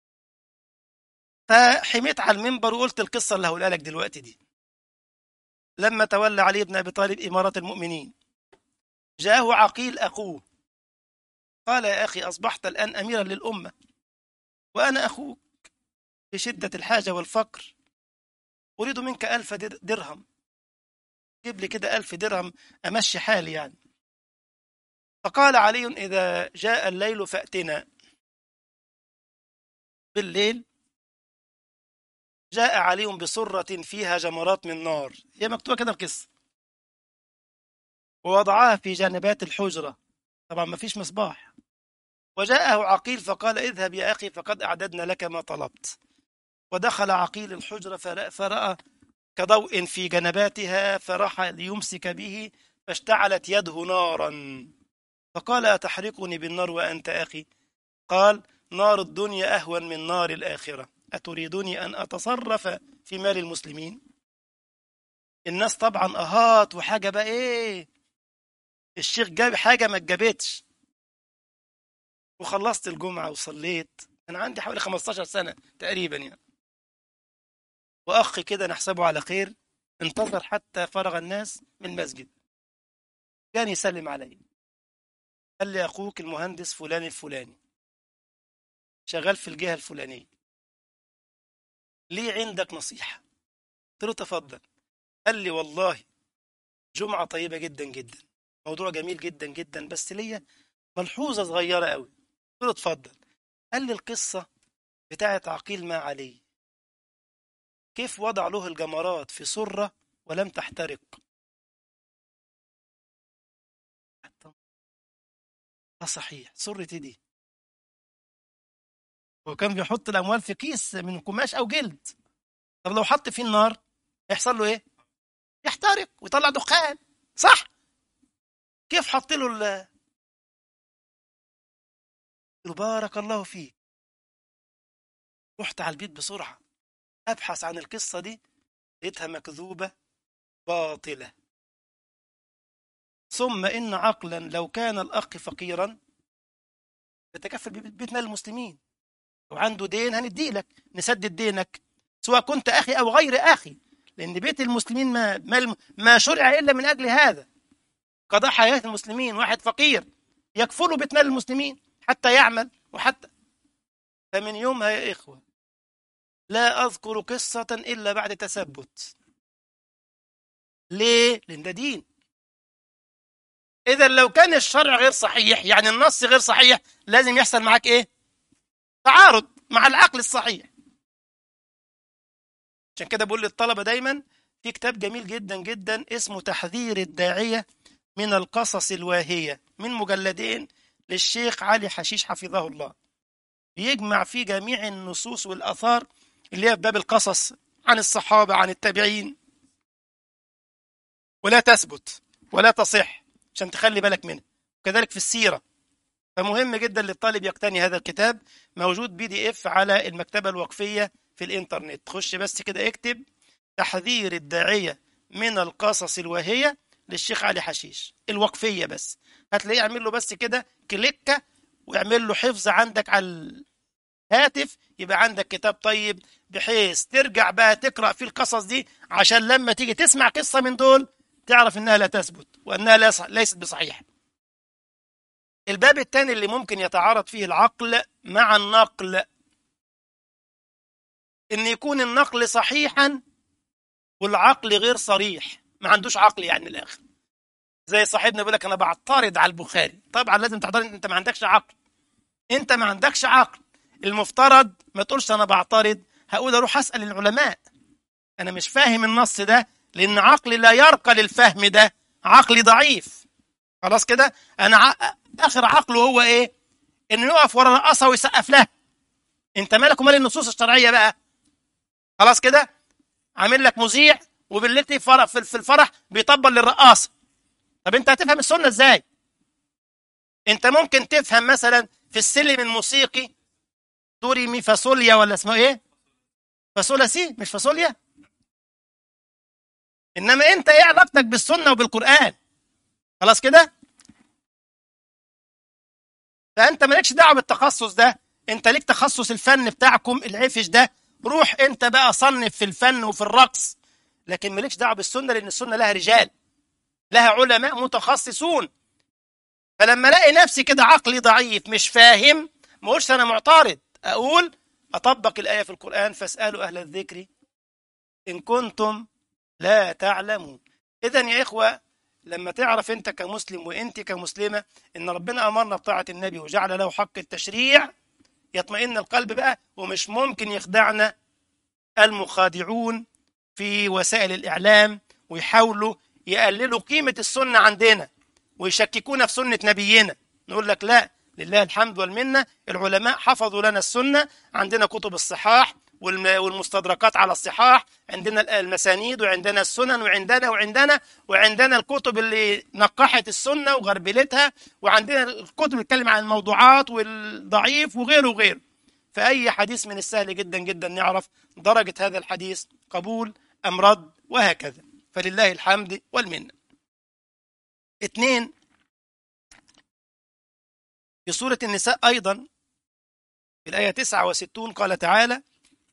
فحميت على المنبر وقلت القصه اللي هقولها لك دلوقتي دي لما تولى علي بن ابي طالب اماره المؤمنين جاءه عقيل اخوه قال يا اخي اصبحت الان اميرا للامه وانا اخوك في شده الحاجه والفقر اريد منك الف درهم جيب لي كده الف درهم امشي حالي يعني فقال علي اذا جاء الليل فاتنا بالليل جاء علي بسرة فيها جمرات من نار هي مكتوبة كده القصة ووضعها في جانبات الحجرة طبعا ما فيش مصباح وجاءه عقيل فقال اذهب يا أخي فقد أعددنا لك ما طلبت ودخل عقيل الحجرة فرأى كضوء في جنباتها فراح ليمسك به فاشتعلت يده نارا فقال أتحرقني بالنار وأنت أخي قال نار الدنيا أهون من نار الآخرة أتريدني أن أتصرف في مال المسلمين الناس طبعا أهات وحاجة بقى إيه الشيخ جاب حاجة ما اتجابتش وخلصت الجمعة وصليت أنا عندي حوالي 15 سنة تقريبا يعني وأخ كده نحسبه على خير انتظر حتى فرغ الناس من المسجد كان يسلم علي قال لي أخوك المهندس فلان الفلاني شغال في الجهة الفلانية ليه عندك نصيحة قلت له تفضل قال لي والله جمعة طيبة جدا جدا موضوع جميل جدا جدا بس ليا ملحوظة صغيرة قوي قلت له اتفضل قال لي القصة بتاعت عقيل ما علي كيف وضع له الجمرات في سرة ولم تحترق ده صحيح سرة دي هو كان بيحط الأموال في كيس من قماش أو جلد طب لو حط فيه النار يحصل له إيه؟ يحترق ويطلع دخان صح؟ كيف حط له ال بارك الله فيك رحت على البيت بسرعة أبحث عن القصة دي لقيتها مكذوبة باطلة ثم إن عقلا لو كان الأخ فقيرا يتكفل ببيت مال المسلمين لو عنده دين هنديه لك نسدد دينك سواء كنت أخي أو غير أخي لأن بيت المسلمين ما, ما, ما شرع إلا من أجل هذا قضاء حياة المسلمين واحد فقير يكفله بيت مال المسلمين حتى يعمل وحتى فمن يومها يا إخوة لا أذكر قصة إلا بعد تثبت ليه؟ لأن ده دين إذا لو كان الشرع غير صحيح يعني النص غير صحيح لازم يحصل معاك إيه؟ تعارض مع العقل الصحيح عشان كده بقول للطلبة دايما في كتاب جميل جدا جدا اسمه تحذير الداعية من القصص الواهية من مجلدين للشيخ علي حشيش حفظه الله بيجمع فيه جميع النصوص والآثار اللي هي في باب القصص عن الصحابة عن التابعين ولا تثبت ولا تصح عشان تخلي بالك منها كذلك في السيرة فمهم جدا للطالب يقتني هذا الكتاب موجود بي دي اف على المكتبة الوقفية في الانترنت تخش بس كده اكتب تحذير الداعية من القصص الواهية للشيخ علي حشيش الوقفية بس هتلاقيه يعمل له بس كده كليكة ويعمل له حفظ عندك على الهاتف يبقى عندك كتاب طيب بحيث ترجع بقى تقرأ فيه القصص دي عشان لما تيجي تسمع قصة من دول تعرف انها لا تثبت وانها ليست بصحيحة الباب الثاني اللي ممكن يتعارض فيه العقل مع النقل ان يكون النقل صحيحا والعقل غير صريح ما عندوش عقل يعني الاخر زي صاحبنا بيقول لك انا بعترض على البخاري طبعا لازم تعترض انت ما عندكش عقل انت ما عندكش عقل المفترض ما تقولش انا بعترض هقول اروح اسال العلماء انا مش فاهم النص ده لان عقلي لا يرقى للفهم ده عقلي ضعيف خلاص كده انا ع... اخر عقله هو ايه انه يقف ورا رقاصه ويسقف لها انت مالك ومال النصوص الشرعيه بقى خلاص كده عامل لك مذيع وبالليل في فرح في الفرح بيطبل للرقاصه طب انت هتفهم السنه ازاي انت ممكن تفهم مثلا في السلم الموسيقي دوري مي فاصوليا ولا اسمه ايه فاصولا سي مش فاصوليا انما انت ايه علاقتك بالسنه وبالقران خلاص كده فانت مالكش دعوه بالتخصص ده انت ليك تخصص الفن بتاعكم العفش ده روح انت بقى صنف في الفن وفي الرقص لكن مالكش دعوه بالسنه لان السنه لها رجال لها علماء متخصصون فلما الاقي نفسي كده عقلي ضعيف مش فاهم ما اقولش انا معترض اقول اطبق الايه في القران فاسالوا اهل الذكر ان كنتم لا تعلمون اذا يا اخوه لما تعرف انت كمسلم وانت كمسلمه ان ربنا امرنا بطاعه النبي وجعل له حق التشريع يطمئن القلب بقى ومش ممكن يخدعنا المخادعون في وسائل الاعلام ويحاولوا يقللوا قيمه السنه عندنا ويشككونا في سنه نبينا نقول لك لا لله الحمد والمنه العلماء حفظوا لنا السنه عندنا كتب الصحاح والمستدركات على الصحاح عندنا المسانيد وعندنا السنن وعندنا وعندنا وعندنا الكتب اللي نقحت السنة وغربلتها وعندنا الكتب اللي بتتكلم عن الموضوعات والضعيف وغيره وغيره فأي حديث من السهل جدا جدا نعرف درجة هذا الحديث قبول أم رد وهكذا فلله الحمد والمنة اثنين في سورة النساء أيضا في الآية 69 قال تعالى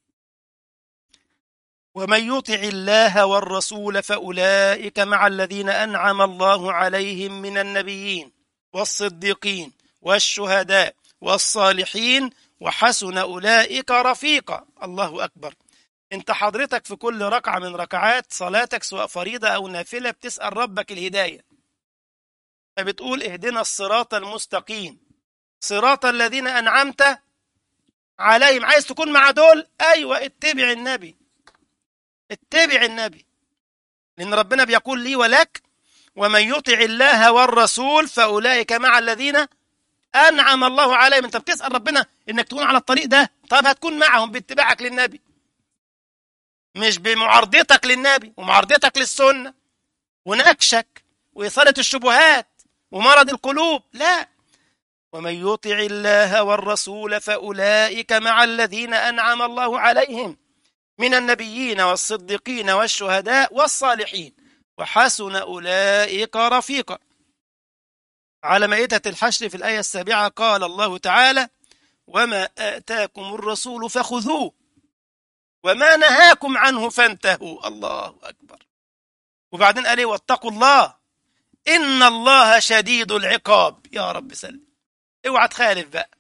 ومن يطع الله والرسول فأولئك مع الذين أنعم الله عليهم من النبيين والصديقين والشهداء والصالحين وحسن أولئك رفيقا الله أكبر انت حضرتك في كل ركعة من ركعات صلاتك سواء فريضة أو نافلة بتسأل ربك الهداية فبتقول اهدنا الصراط المستقيم صراط الذين أنعمت عليهم عايز تكون مع دول أيوة اتبع النبي اتبع النبي لأن ربنا بيقول لي ولك ومن يطع الله والرسول فأولئك مع الذين أنعم الله عليهم أنت بتسأل ربنا إنك تكون على الطريق ده طب هتكون معهم باتباعك للنبي مش بمعارضتك للنبي ومعارضتك للسنة ونكشك وإثارة الشبهات ومرض القلوب لا ومن يطع الله والرسول فأولئك مع الذين أنعم الله عليهم من النبيين والصديقين والشهداء والصالحين وحسن أولئك رفيقا على مائدة الحشر في الآية السابعة قال الله تعالى وما آتاكم الرسول فخذوه وما نهاكم عنه فانتهوا الله أكبر وبعدين قال ايه واتقوا الله إن الله شديد العقاب يا رب سلم اوعى تخالف بقى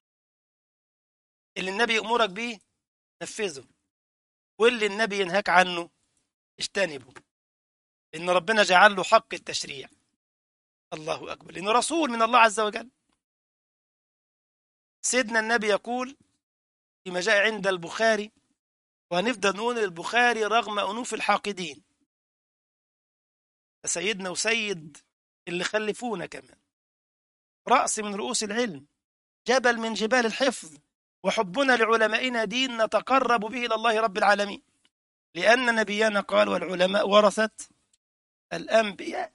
اللي النبي يأمرك بيه نفذه واللي النبي ينهاك عنه اجتنبه إن ربنا جعل له حق التشريع الله أكبر لأنه رسول من الله عز وجل سيدنا النبي يقول فيما جاء عند البخاري وهنفضل نقول البخاري رغم أنوف الحاقدين سيدنا وسيد اللي خلفونا كمان رأس من رؤوس العلم جبل من جبال الحفظ وحبنا لعلمائنا دين نتقرب به إلى الله رب العالمين لأن نبينا قال والعلماء ورثت الأنبياء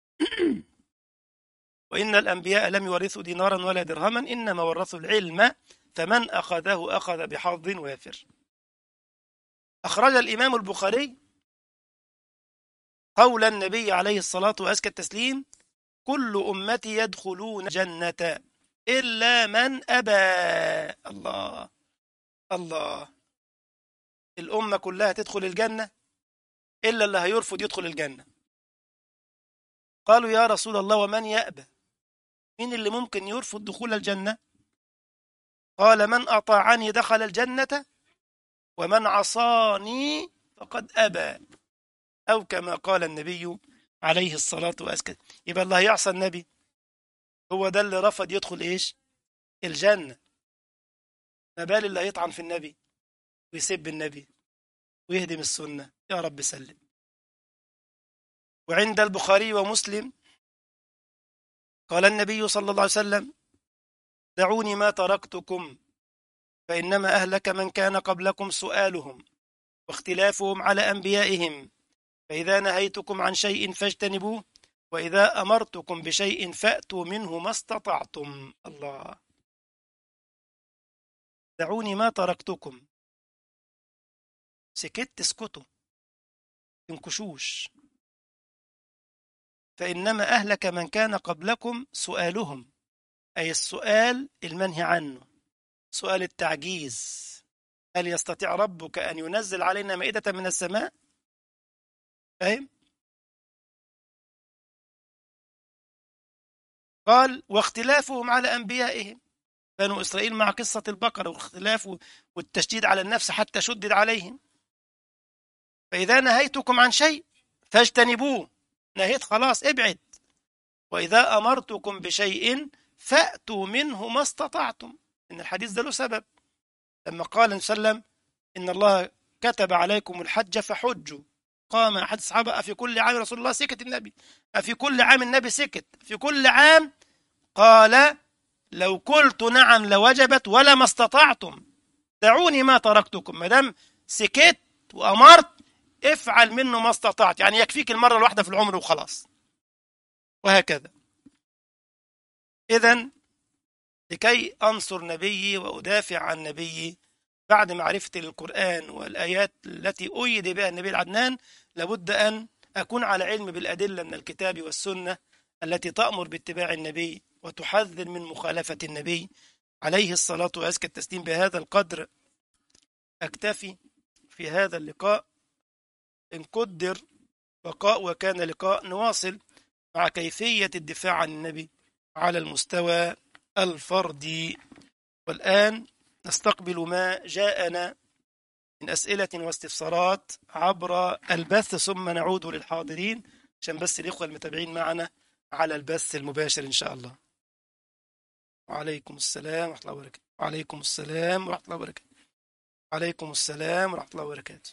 وإن الأنبياء لم يورثوا دينارا ولا درهما إنما ورثوا العلم فمن أخذه أخذ بحظ وافر أخرج الإمام البخاري قول النبي عليه الصلاة وأزكى التسليم كل أمتي يدخلون جنة إلا من أبى الله الله الأمة كلها تدخل الجنة إلا اللي هيرفض يدخل الجنة قالوا يا رسول الله ومن يأبى مين اللي ممكن يرفض دخول الجنة قال من أطاعني دخل الجنة ومن عصاني فقد أبى أو كما قال النبي عليه الصلاة والسلام يبقى الله يعصى النبي هو ده اللي رفض يدخل إيش الجنة ما بال اللي هيطعن في النبي ويسب النبي ويهدم السنة يا رب سلم وعند البخاري ومسلم قال النبي صلى الله عليه وسلم دعوني ما تركتكم فإنما أهلك من كان قبلكم سؤالهم واختلافهم على أنبيائهم فإذا نهيتكم عن شيء فاجتنبوه وإذا أمرتكم بشيء فأتوا منه ما استطعتم الله دعوني ما تركتكم سكت اسكتوا تنكشوش فإنما أهلك من كان قبلكم سؤالهم أي السؤال المنهي عنه سؤال التعجيز هل يستطيع ربك أن ينزل علينا مائدة من السماء فاهم قال واختلافهم على أنبيائهم بنو إسرائيل مع قصة البقرة واختلاف والتشديد على النفس حتى شدد عليهم فإذا نهيتكم عن شيء فاجتنبوه نهيت خلاص ابعد وإذا أمرتكم بشيء فأتوا منه ما استطعتم إن الحديث ده له سبب لما قال صلى الله عليه وسلم إن الله كتب عليكم الحج فحجوا قام أحد الصحابة أفي كل عام رسول الله سكت النبي أفي كل عام النبي سكت في كل عام قال لو قلت نعم لوجبت ولا ما استطعتم دعوني ما تركتكم ما دام سكت وأمرت افعل منه ما استطعت يعني يكفيك المرة الواحدة في العمر وخلاص وهكذا إذا لكي أنصر نبيي وأدافع عن نبيي بعد معرفة القرآن والآيات التي أيد بها النبي العدنان لابد أن أكون على علم بالأدلة من الكتاب والسنة التي تأمر باتباع النبي وتحذر من مخالفة النبي عليه الصلاة وأزكى التسليم بهذا القدر أكتفي في هذا اللقاء إن قدر بقاء وكان لقاء نواصل مع كيفية الدفاع عن النبي على المستوى الفردي والآن نستقبل ما جاءنا من أسئلة واستفسارات عبر البث ثم نعود للحاضرين عشان بس الإخوة المتابعين معنا على البث المباشر إن شاء الله وعليكم السلام ورحمة الله وبركاته وعليكم السلام ورحمة الله وبركاته وعليكم السلام ورحمة الله وبركاته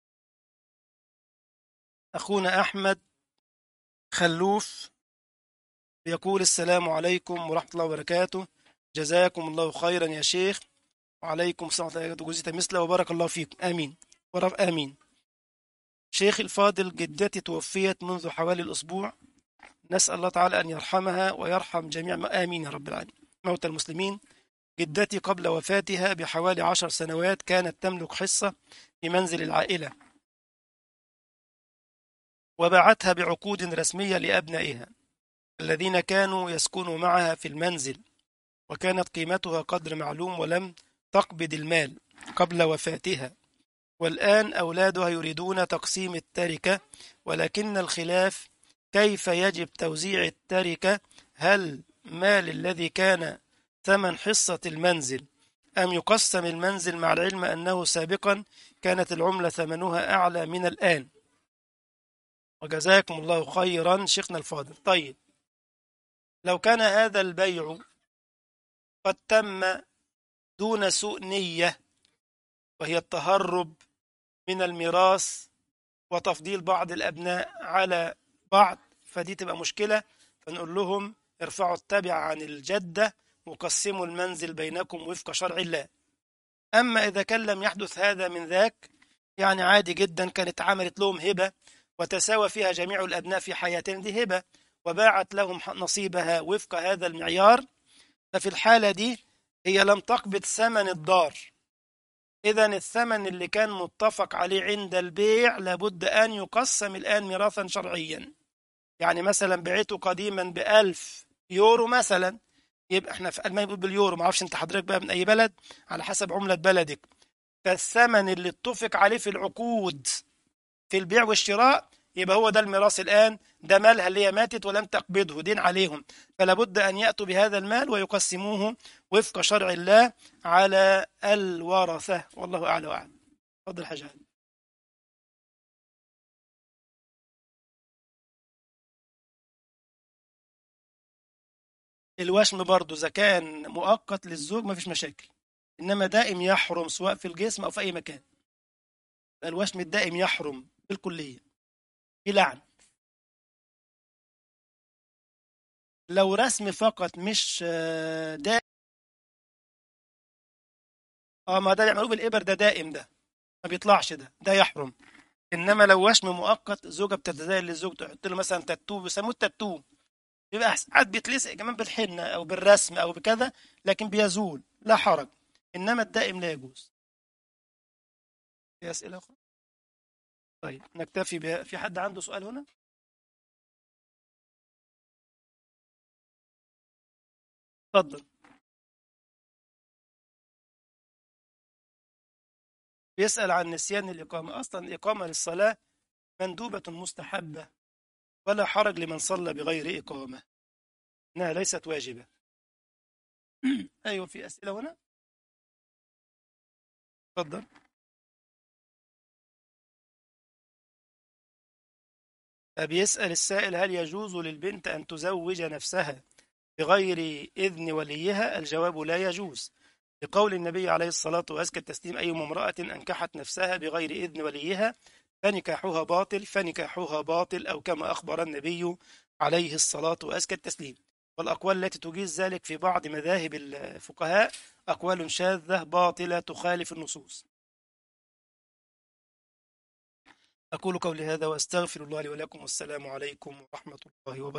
أخونا أحمد خلوف يقول السلام عليكم ورحمة الله وبركاته جزاكم الله خيرا يا شيخ وعليكم السلام ورحمة الله وبركاته جزيت مثله وبارك الله فيكم آمين ورب آمين شيخ الفاضل جدتي توفيت منذ حوالي الأسبوع نسأل الله تعالى أن يرحمها ويرحم جميع ما آمين يا رب العالمين موتى المسلمين جدتي قبل وفاتها بحوالي عشر سنوات كانت تملك حصة في منزل العائلة وباعتها بعقود رسمية لأبنائها الذين كانوا يسكنوا معها في المنزل وكانت قيمتها قدر معلوم ولم تقبض المال قبل وفاتها والآن أولادها يريدون تقسيم التركة ولكن الخلاف كيف يجب توزيع التركة هل مال الذي كان ثمن حصة المنزل أم يقسم المنزل مع العلم أنه سابقا كانت العملة ثمنها أعلى من الآن وجزاكم الله خيرا شيخنا الفاضل طيب لو كان هذا البيع قد تم دون سوء نية وهي التهرب من الميراث وتفضيل بعض الأبناء على بعض فدي تبقى مشكلة فنقول لهم ارفعوا التبع عن الجدة وقسموا المنزل بينكم وفق شرع الله أما إذا كان لم يحدث هذا من ذاك يعني عادي جدا كانت عملت لهم هبة وتساوى فيها جميع الأبناء في حياتهم دي هبة وباعت لهم نصيبها وفق هذا المعيار ففي الحالة دي هي لم تقبض ثمن الدار إذا الثمن اللي كان متفق عليه عند البيع لابد أن يقسم الآن ميراثا شرعيا يعني مثلا بعته قديما بألف يورو مثلا يبقى احنا في ألمانيا بنقول باليورو ما اعرفش انت حضرتك بقى من أي بلد على حسب عملة بلدك فالثمن اللي اتفق عليه في العقود في البيع والشراء يبقى هو ده الميراث الآن ده مالها اللي هي ماتت ولم تقبضه دين عليهم فلا بد أن يأتوا بهذا المال ويقسموه وفق شرع الله على الورثة والله أعلى وأعلم تفضل حاجة الوشم برضه إذا كان مؤقت للزوج ما فيش مشاكل إنما دائم يحرم سواء في الجسم أو في أي مكان الوشم الدائم يحرم بالكلية في لعن لو رسم فقط مش دائم اه ما ده يعملوه بالإبر ده دائم ده ما بيطلعش ده ده يحرم انما لو وشم مؤقت زوجة بتتزايل للزوج تحط له مثلا تاتو بيسموه التاتو بيبقى احسن ساعات بيتلصق كمان بالحنة او بالرسم او بكذا لكن بيزول لا حرج انما الدائم لا يجوز في اسئله اخرى طيب نكتفي بها في حد عنده سؤال هنا اتفضل بيسأل عن نسيان الإقامة أصلا الإقامة للصلاة مندوبة مستحبة ولا حرج لمن صلى بغير إقامة إنها ليست واجبة أيوة في أسئلة هنا تفضل بيسأل السائل هل يجوز للبنت أن تزوج نفسها بغير إذن وليها الجواب لا يجوز لقول النبي عليه الصلاة وأزكى التسليم أي امرأة أنكحت نفسها بغير إذن وليها فنكاحها باطل فنكاحها باطل أو كما أخبر النبي عليه الصلاة وأزكى التسليم والأقوال التي تجيز ذلك في بعض مذاهب الفقهاء أقوال شاذة باطلة تخالف النصوص أقول قولي هذا وأستغفر الله لي ولكم والسلام عليكم ورحمة الله وبركاته